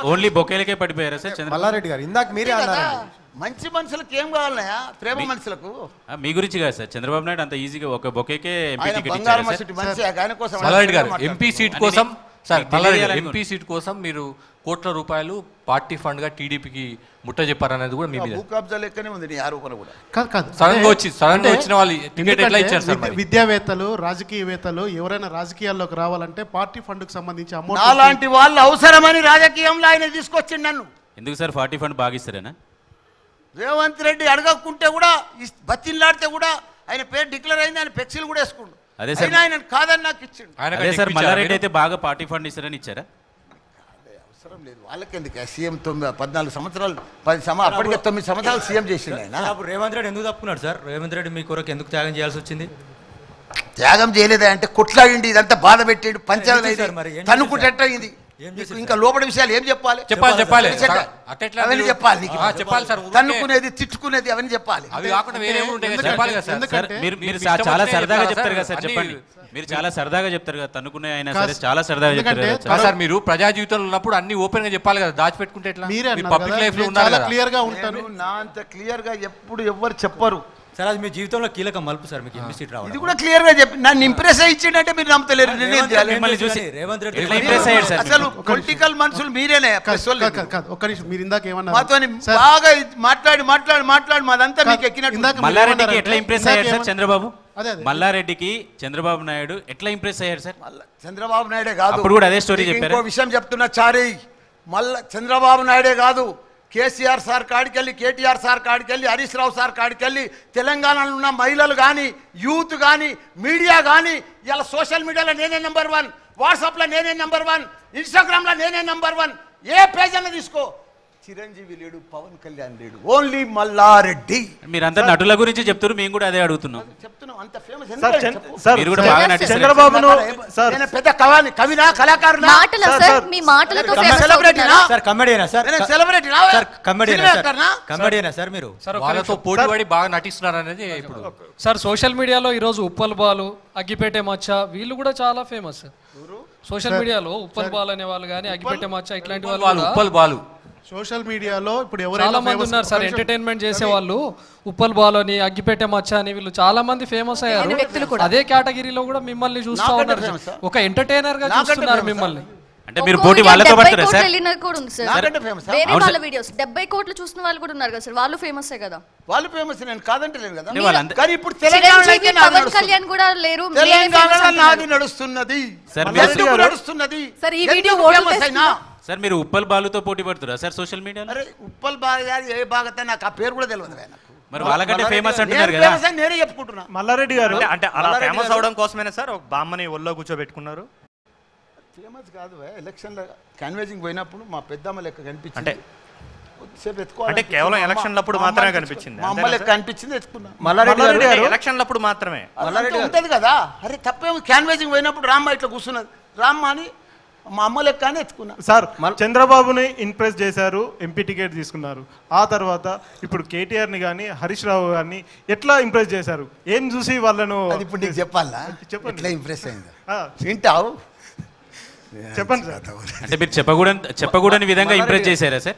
Only బొకేలకే పడిపోయారా sir Chandrababu Malla Reddy గారు ఇందాక మీరే కదా, అన్నారండి మంచి మనుషులకు ఏం కావాలయా ప్రేమ మనుషులకు ఆ, మీ గురించి కాదు సార్ చంద్రబాబు నాయుడు అంత ఈజీగా ఒక బొకేకే ఎంపీ ఆయన టికెట్ బంగారం ఇచ్చారా సార్ మనిషి మనిషి ఆయన కోసం మల్లారెడ్డి గారు మాట్లాడుతున్నాడు. ఎంపీ సీట్ అని కోసం సార్ మీకు మల్లారెడ్డి గారు తెలియాలని ఎంపీ సీట్ కోసం మీరు కోట్ల రూపాయలు పార్టీ ఫండ్ గా టీడీపీకి ముట్ట చెప్పారనేది కూడా మీ మీద భూ కబ్జా లెక్కనే ఉంది నీ ఆరోపణ కూడా కాదు కాదు సడన్ గా అంటే- వచ్చి సడన్ గా అంటే వచ్చిన వాళ్ళు టికెట్ ఎట్లా ఎందుకంటే ఇచ్చారు సార్ విద్య- మరి విద్యావేత్తలు రాజకీయవేత్తలు ఎవరైనా రాజకీయాల్లోకి రావాలంటే పార్టీ ఫండ్ కు సంబంధించి అమౌంట్ నాలాంటి వాళ్ళు అవసరమని రాజకీయంలో ఆయన తీసుకొచ్చిండు నన్ను ఎందుకు సార్ ఫార్టీ ఫండ్ బాగా ఇస్తారేనా రేవంత్ రెడ్డి అడగకుంటే కూడా ఇస్- బతిన్లాడితే కూడా ఆయన పేరు డిక్లేర్ అయింది ఆయన ఫ్లెక్సీలు కూడా వేసుకుండు అదే సార్. అయినా ఆయన కాదని నాకు ఇచ్చిండు ఆయన అదే సార్ మల్లారెడ్డి అయితే బాగా పార్టీ ఫండ్ ఇస్తారని ఇచ్చారా అవసరం లేదు వాళ్ళకెందుకు సీఎం తొమ్మిది పద్నాలుగు సంవత్సరాలు పది సంవ అప్పటికే తొమ్మిది సంవత్సరాలు సీఎం చేసిండు ఆయన అప్పుడు రేవంత్ రెడ్డి ఎందుకు తప్పుకున్నాడు సార్ రేవంత్ రెడ్డి మీ కొరకు ఎందుకు త్యాగం చేయాల్సి వచ్చింది త్యాగం చేయలేదా అంటే కొట్లాడిండి ఇదంతా బాధ పెట్టాడు పంచాయతీ ఏం చేశారు మరి? ఏం తనుకుంటే అయింది ఏం నీకు చేశారు ఇంకా లోపల విషయాలు ఏం చెప్పాలి చెప్పాలి చెప్పాలి చెప్పాలి. సార్, అట్లెట్లా అవన్నీ మీరు- చెప్పాలి నీకు. ఆ, చెప్పాలి సార్ ఊరికే తన్నుకునేది తిట్టుకునేది అవన్నీ చెప్పాలి అవి కాకుండా వేరే కూడా ఉంటాయి కదా, ఎందుకంటే- చెప్పాలి కదా సార్ ఎందుకంటే- సార్ మీరు మీరు మీకు చా- ఇష్టం చాలా వచ్చినవి సరదాగా చెప్తారా చెప్తారు కదా సార్? సార్ అన్ని- చెప్పండి మీరు చాలా సరదాగా చెప్తారు కదా తన్నుకునే అయినా కాదు సరే చాలా సరదాగా చెప్తారు ఎందుకంటే కదా కాదు సార్. సార్ మీరు ప్రజా జీవితంలో ఉన్నప్పుడు అన్ని ఓపెన్ గా చెప్పాలి కదా దాచిపెట్టుకుంటే ఎట్లా మీరే మీరు అన్నారు పబ్లిక్ కదా, లైఫ్ లో నేను ఉండాలి చాలా కదా క్లియర్ గా ఉంటాను నేను నా అంత క్లియర్ గా ఎప్పుడు ఎవ్వరు చెప్పరు సార్ అది మీ జీవితంలో కీలక మలుపు సార్ మీకు ఎంపీ సీట్ రావడం ఇది కూడా క్లియర్ గా చెప్పి నన్ను ఇంప్రెస్ ఇచ్చిండంటే మీరు నమ్మతలేరు నేనేం రేవంత్ చేయాలి? రెడ్డి మిమ్మల్ని చూసి రేవంత్ రెడ్డి ఎట్లా impress అయ్యాడు సార్ అసలు పొలిటికల్ మనుషులు మీరేనే కాదు, press వాళ్ళు కాదు, కాదు, కాదు, ఒక్క నిమిషం మీరు ఇందాక ఏమన్నారు మాతోని సార్, బాగా ఇది మాట్లాడి మాట్లాడి మాట్లాడి మాదంతా కాదు, మీకు ఎక్కినట్టు ఇందాక మీరు మల్లారెడ్డికి ఏమన్నారంటే- ఎట్లా ఇంప్రెస్ ఇందాక అయ్యారు సార్ ఏమన్నా- చంద్రబాబు అదే, అదే. మల్లారెడ్డికి చంద్రబాబు నాయుడు ఎట్లా ఇంప్రెస్ అయ్యారు సార్ మళ్ళా చంద్రబాబు నాయుడే కాదు అప్పుడు కూడా అదే స్టోరీ నీకు చెప్పారా? ఇంకో విషయం చెప్తున్నా చారీ మళ్ళా చంద్రబాబు నాయుడే కాదు కేసీఆర్ సార్ కాడికెళ్ళి కేటీఆర్ సార్ కాడికెళ్ళి హరీష్ రావు సార్ కాడికెళ్ళి తెలంగాణలో ఉన్న మహిళలు కానీ యూత్ కానీ మీడియా కానీ ఇలా సోషల్ మీడియాలో నేనే నెంబర్ వన్ వాట్సాప్లో నేనే నెంబర్ వన్ ఇన్స్టాగ్రామ్లో నేనే నెంబర్ వన్ ఏ పేజ్ అన్న తీసుకో చిరంజీవి లేడు పవన్ కళ్యాణ్ లేడు ఓన్లీ మల్లారెడ్డి మీరంతా నటుల గురించి చెప్తున్నారు మేము కూడా అదే అడుగుతున్నాం చెప్తున్నాం అంత ఫేమస్ సార్ చంద్ర- సార్ మీరు కూడా సార్, బాగా నటిస్తారు. చంద్రబాబును సార్ నేను పెద్ద కవాని కవినా కళాకారునా మాటల సార్ మీ మాటలతో కమ్మ- ఫేమస్ సెలబ్రిటీనా? అవుతున్నారు సార్ కమెడియనా సార్ నేను సెలబ్రిటీ నా సార్ కమెడియనా సినిమా సార్ యాక్టర్నా? కమెడియనా సార్ మీరు వాళ్ళతో పోటీ పడి బాగా నటిస్తున్నారు అనేది ఇప్పుడు సార్ సోషల్ మీడియాలో ఈరోజు ఉప్పల్ బాలు అగ్గిపేటే మచ్చ వీళ్ళు కూడా చాలా ఫేమస్ సోషల్ మీడియాలో ఉప్పల్ బాల్ అనే వాళ్ళు కానీ అగ్గిపేటే మచ్చ ఇట్లాంటి వాళ్ళు వాళ్ళు కూడా ఉప్పల్ బాలు సోషల్ మీడియాలో ఇప్పుడు చాలా ఎవరైనా మంది famous- ఉన్నారు సార్ ఒక్క నిమిషం. ఎంటర్టైన్మెంట్ చేసే వాళ్ళు ఉప్పల్ బాల్ అని అగ్గిపేటే మచ్చ అని వీళ్ళు చాలా మంది ఫేమస్ అయ్యారు అదే కేటగిరీలో కూడా మిమ్మల్ని చూస్తా నాకంటే ఉన్నారు famous ఆ? ఒక ఎంటర్టైనర్ గా నాకంటే చూస్తున్నారు famous ఆ? మిమ్మల్ని అంటే మీరు ఒక్కో పోటీ వీడియో వాళ్ళతో 70 పడతారా కోట్లు సార్ వెళ్ళినది కూడా ఉంది సార్ నాకంటే ఫేమస్ వేరే అవును వాళ్ళ సార్. వీడియోస్ డెబ్బై కోట్లు చూసిన వాళ్ళు కూడా ఉన్నారు కదా సార్ వాళ్ళు ఫేమసే కదా వాళ్ళు ఫేమస్ నేను కాదంటలేను కదా అంటే వాళ్ళందరూ- కానీ ఇప్పుడు తెలంగాణలో అయితే చిరంజీవి నాది పవన్ నడుస్తుంది. కళ్యాణ్ కూడా లేరు మీరే తెలంగాణలో famous నాది అంటున్నారు. నడుస్తున్నది సార్, ఎందుకు మీరు- గారు- నడుస్తున్నది సార్, ఈ ఎందుకు వీడియో ఓట్లు famous అయినా సార్ మీరు ఉప్పల్ బాలుతో పోటీ పడుతురా సార్ సోషల్ మీడియాలో అరే ఉప్పల్ బాగా ఏ భాగత నాకు ఆ పేరు కూడా తెలియదు ఆయన మరి వాళ్ళకంటే ఫేమస్ నేను అంటున్నారు కదా famous అని నేనే చెప్పుకుంటున్నా మల్లారెడ్డి గారు అంటే అంటే అలా మల్లారెడ్డి ఫేమస్ గారు- అవడం కోసమేనా సార్ ఒక బామ్మని ఒళ్ళో కూర్చోబెట్టుకున్నారు ఫేమస్ కాదు ఎలక్షన్ లో క్యాన్వేజింగ్ పోయినప్పుడు మా పెద్దమ్మ లెక్క కనిపించింది అంటే కొద్దిసేపు ఎత్తుకోవాలి అంటే కేవలం మా అమ్మ- ఎలక్షన్లప్పుడు మా అమ్మ మాత్రమే అనిపించుకో- కనిపించింది. మా అమ్మ అంతేనా లెక్క సార్? అనిపించింది ఎత్తుకున్నా మల్లారెడ్డి గారు అంటే ఎలక్షన్లప్పుడు మాత్రమే మల్లారెడ్డి ఉంటది కదా అరే తప్పేమో క్యాన్వేజింగ్ పోయినప్పుడు రామ్మ ఇట్లా కూర్చున్నది రామ్మ అని మా అమ్మ లెక్క అని ఎత్తుకున్నా సార్ చంద్రబాబుని ఇంప్రెస్ చేశారు ఎంపీ టికెట్ తీసుకున్నారు ఆ తర్వాత ఇప్పుడు కేటీఆర్ని కానీ హరీష్ రావు గారిని ఎట్లా ఇంప్రెస్ చేశారు ఏం చూసి వాళ్ళను అది ఇప్పుడు నీకు చెప్పాలా చెప్పండి. ఎట్లా ఇంప్రెస్ అయింది ఆ, వింటావు చెప్పండి సార్ అంటే మీరు చెప్పకూడని చెప్పకూడని విధంగా ఇంప్రెస్ చేశారా సార్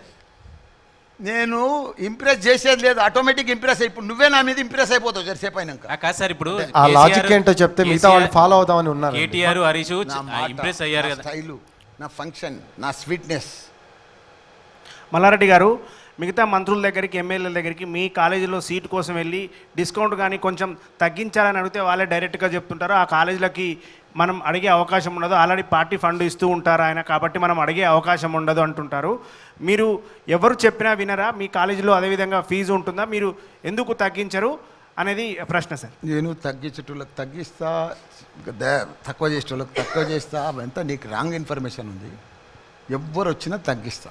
నేను ఇంప్రెస్ చేసేది లేదు ఆటోమేటిక్ ఇంప్రెస్ అయి ఇప్పుడు నువ్వే నా మీద ఇంప్రెస్ అయిపోతావు జరసేపు అయినాక ఆ, కాదు సార్ ఇప్పుడు ఆ లాజిక్ ఏంటో చెప్తే మిగతా వాళ్ళు ఫాలో అవుదామని ఉన్నారు కేటీఆర్ హరీష్ నా మాట, ఇంప్రెస్ అయ్యారు నా కదా స్టైలు నా ఫంక్షన్ నా స్వీట్నెస్ మల్లారెడ్డి గారు మిగతా మంత్రుల దగ్గరికి ఎమ్మెల్యేల దగ్గరికి మీ కాలేజీలో సీట్ కోసం వెళ్ళి డిస్కౌంట్ కానీ కొంచెం తగ్గించాలని అడిగితే వాళ్ళే డైరెక్ట్గా చెప్తుంటారు ఆ కాలేజీలకి మనం అడిగే అవకాశం ఉండదు ఆల్రెడీ పార్టీ ఫండ్ ఇస్తూ ఉంటారు ఆయన కాబట్టి మనం అడిగే అవకాశం ఉండదు అంటుంటారు మీరు ఎవరు చెప్పినా వినరా మీ కాలేజీలో అదేవిధంగా ఫీజు ఉంటుందా మీరు ఎందుకు తగ్గించరు అనేది ప్రశ్న సార్ నేను తగ్గించేటోళ్ళకి తగ్గిస్తా ద- తక్కువ చేసేటోళ్ళకి తక్కువ చేస్తా అవంతా నీకు రాంగ్ ఇన్ఫర్మేషన్ ఉంది ఎవ్వరు వచ్చినా తగ్గిస్తా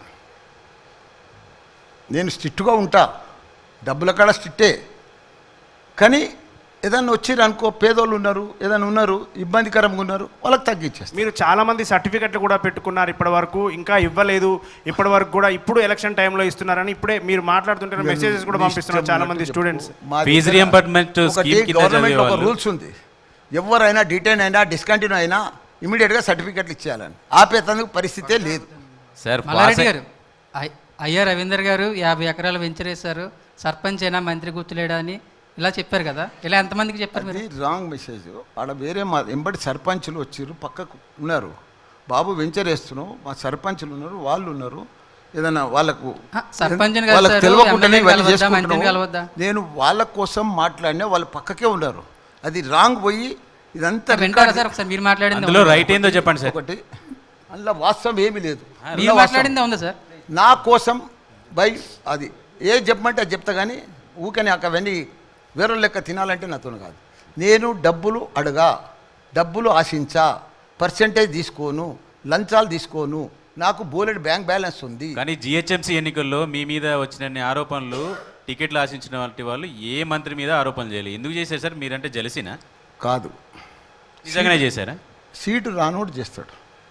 నేను స్ట్రిక్ట్గా ఉంటా డబ్బుల కాడ స్ట్రిక్టే కానీ ఏదన్నా వచ్చిర్రు అనుకో పేదోళ్ళు ఉన్నారు ఏదైనా ఉన్నారు ఇబ్బందికరంగా ఉన్నారు వాళ్ళకి తగ్గించేస్తాను మీరు చాలా మంది సర్టిఫికెట్లు కూడా పెట్టుకున్నారు ఇప్పటి వరకు ఇంకా ఇవ్వలేదు ఇప్పటి వరకు కూడా ఇప్పుడు ఎలక్షన్ టైంలో ఇస్తున్నారని ఇప్పుడే మీరు మాట్లాడుతుంటే మెసేజెస్ కూడా పంపిస్తున్నారు చాలా మంది స్టూడెంట్స్ Fees reimbursement scheme కింద గవర్నమెంట్ ఒక చదివేవాళ్ళు. రూల్స్ ఉంది ఎవరైనా డిటైన్ అయినా డిస్కంటిన్యూ అయినా ఇమీడియట్గా సర్టిఫికెట్లు ఇచ్చేయాలని ఆపేతందుకు పరిస్థితే లేదు సార్ మల్లారెడ్డి వాస- గారు అయ్- అయ్యా రవీందర్ గారు యాభై ఎకరాలు వెంచర్ వేశారు సర్పంచ్ అయినా మంత్రి గుర్తులేడా అని ఇలా చెప్పారు కదా ఇలా ఎంతమందికి చెప్పారు మీరు అది రాంగ్ మెసేజ్ ఆడ వేరే మా ఎంబడి సర్పంచులు వచ్చారు పక్కకు ఉన్నారు బాబు వెంచర్ వేస్తున్నావు మా సర్పంచులు ఉన్నారు వాళ్ళు ఉన్నారు ఏదైనా వాళ్ళకు ఆ, సర్పంచ్ని కలిశారు, వాళ్ళకి తెలియకుండానే ఎమ్మెల్యేని ఇవన్నీ కలవద్దా, మంత్రిని చేసుకుంటున్నావు. కలవద్దా? నేను వాళ్ళ కోసం మాట్లాడినా వాళ్ళు పక్కకే ఉన్నారు అది రాంగ్ పోయి ఇదంతా వింటారా రికార్డ్ సార్ ఒకసారి మీరు మాట్లాడింది అందులో ఉందా? రైట్ ఏందో చెప్పండి సార్ ఒకటి అందులో వాస్తవం ఏమీ లేదు మీరు అందులో వాస్తవం. మాట్లాడిందే ఉందా సార్ నా కోసం బై అది ఏ చెప్పమంటే అది చెప్తా కానీ ఊకని అక్క అవన్నీ వేరే లెక్క తినాలంటే నాతో కాదు నేను డబ్బులు అడగా డబ్బులు ఆశించా పర్సంటేజ్ తీసుకోను లంచాలు తీసుకోను నాకు బోలెడ్ బ్యాంక్ బ్యాలెన్స్ ఉంది కానీ జిహెచ్ఎంసీ ఎన్నికల్లో మీ మీద వచ్చిన ఆరోపణలు టికెట్లు ఆశించిన వంటి వాళ్ళు ఏ మంత్రి మీద ఆరోపణలు చేయాలి ఎందుకు చేశారు సార్ మీరంటే జలసినా కాదు నిజంగానే చేశారా సీటు రానోడు చేస్తాడు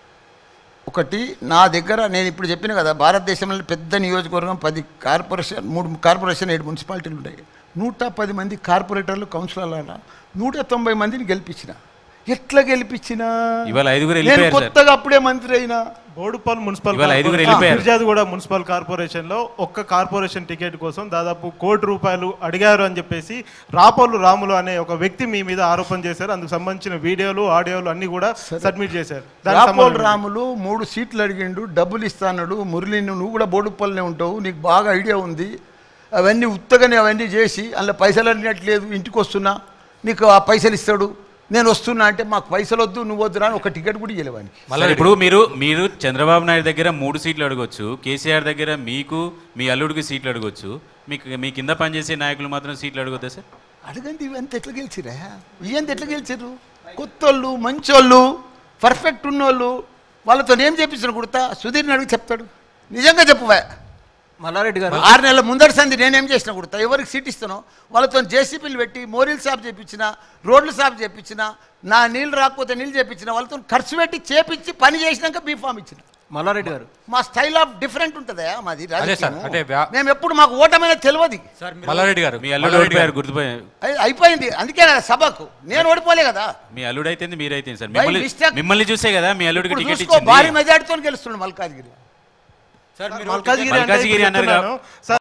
ఒకటి నా దగ్గర నేను ఇప్పుడు చెప్పిన కదా భారతదేశంలో పెద్ద నియోజకవర్గం పది కార్పొరేషన్ మూడు కార్పొరేషన్ ఏడు మున్సిపాలిటీలు ఉన్నాయి నూట పది మంది కార్పొరేటర్లు కౌన్సిలర్ల నూట తొంభై మందిని గెలిపించిన ఎట్లా గెలిపించిన ఇవాళ ఐదుగురు నేను వెళ్ళిపోయారు సార్ కొత్తగా అప్పుడే మంత్రి అయినా బోడుపల్ మున్సిపల్ ఇవాళ ఐదుగురు కార్పొరేషన్, వెళ్ళిపోయారు. ఫిర్యాదుగూడ మున్సిపల్ కార్పొరేషన్ లో ఒక్క కార్పొరేషన్ టికెట్ కోసం దాదాపు కోటి రూపాయలు అడిగారు అని చెప్పేసి రాపోలు రాములు అనే ఒక వ్యక్తి మీ మీద ఆరోపణ చేశారు అందుకు సంబంధించిన వీడియోలు ఆడియోలు అన్ని కూడా సబ్మిట్ చేశారు దానికి రాపోల్ సంబంధం ఏంటి? రాములు మూడు సీట్లు అడిగిండు డబ్బులు ఇస్తాడు మురళి నువ్వు కూడా బోడుపల్లనే ఉంటావు నీకు బాగా ఐడియా ఉంది అవన్నీ ఉత్తగానే అవన్నీ చేసి అందులో పైసలు అడిగినట్లేదు ఇంటికి వస్తున్నా నీకు ఆ పైసలు ఇస్తాడు నేను వస్తున్నా అంటే మాకు పైసలు వద్దు నువ్వు వద్దు అని ఒక టికెట్ కూడా ఇవ్వలేవానికి సార్, ఇప్పుడు మీరు మీరు చంద్రబాబు నాయుడు దగ్గర మూడు సీట్లు అడగొచ్చు కేసీఆర్ దగ్గర మీకు మీ అల్లుడికి సీట్లు అడగొచ్చు మీకు మీ కింద పనిచేసే నాయకులు మాత్రం సీట్లు అడగొద్దా సార్ అడగండి ఇవంతా ఎట్లా గెలిచిరా ఇవంతా ఎట్లా గెలిచారు కొత్తోళ్ళు మంచోళ్ళు పర్ఫెక్ట్ ఉన్నోళ్ళు వాళ్ళతో ఏం చెప్పించిన కుడతా సుధీర్ని అడిగి చెప్తాడు నిజంగా చెప్పువా మల్లారెడ్డి గారు ఆరు నెలల ముందటి సంది నేనేం చేసిన కుడతా ఎవరికి సీట్ ఇస్తానో వాళ్ళతో జేసీపీలు పెట్టి మోరీలు సాఫ్ చేపించిన రోడ్లు సాఫ్ చేపించిన నా నీళ్ళు రాకపోతే నీళ్ళు చేపించిన వాళ్ళతో ఖర్చు పెట్టి చేపించి పని చేసినాక బీఫామ్ ఇచ్చిన మల్లారెడ్డి గారు మా స్టైల్ ఆఫ్ డిఫరెంట్ ఉంటుందా మాది అదే సార్, రాజకీయం అంటే వ్యా- మేము ఎప్పుడు మాకు ఓటమైనా తెలియదు మల్లారెడ్డి గారు మీ అల్లుడు ఓడిపోయారు గుర్తుపోయారు అయి- అయిపోయింది అందుకే కదా సభకు నేను ఓడిపోలే కదా మీ అల్లుడు అయితే మీరైతే సార్ By మిమ్మల్ని mistake- మిమ్మల్ని చూసే కదా మీ అల్లుడికి ఇప్పుడు టికెట్ చూసుకో ఇచ్చింది భారీ మెజార్టీతో గెలుస్తున్నాడు మల్కాజ్గిరి సార్ మీరు మల్కాజ్గిరి అంటే మల్కాజ్గిరి ఇప్పుడు అన్నారు చెప్తున్నాను. సార్